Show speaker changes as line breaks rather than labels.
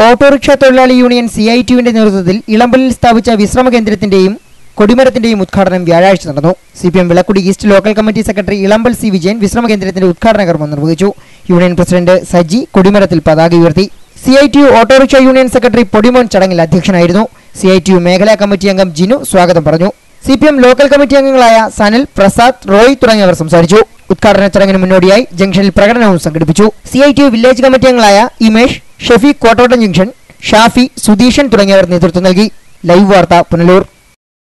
autorickshaw തൊഴിലാളി union C I ടിയുവിന്റെ നേതൃത്വത്തിൽ ഇളമ്പലിൽ സ്ഥാപിച്ച വിശ്രമ കേന്ദ്രത്തിന്റെയും കൊടിമരത്തിന്റെയും ഉദ്ഘാടനം വ്യാഴാഴ്ച നടന്നു C P M Vilakkudi east local committee secretary Elampal C Vijayan വിശ്രമ കേന്ദ്രത്തിന്റെ ഉദ്ഘാടന കർമ്മം നിർവഹിച്ചു യൂണിയൻ പ്രസിഡന്റ് സജി കൊടിമരത്തിൽ പതാക ഉയർത്തി C I T U autorickshaw union secretary Podimon ചടങ്ങിൽ അധ്യക്ഷനായിരുന്നു സി ഐ ടി യു മേഖലാ കമ്മിറ്റി അംഗം ജിനു സ്വാഗതം പറഞ്ഞു C P M local committee അംഗങ്ങളായ സനൽ പ്രസാദ് റോയ് തുടങ്ങിയവർ സംസാരിച്ചു ഉദ്ഘാടന ചടങ്ങിന് മുന്നോടിയായി ജംഗ്ഷനിൽ പ്രകടനവും സംഘടിപ്പിച്ചു C I T U village committee അംഗങ്ങളായ ഇമേഷ് ഷെഫീഖ് കോട്ടോട്ടം ജംഗ്ഷൻ ഷാഫി സുധീഷൻ തുടങ്ങിയവർ നേതൃത്വം നൽകി ലൈവ് വാർത്ത പുനലൂർ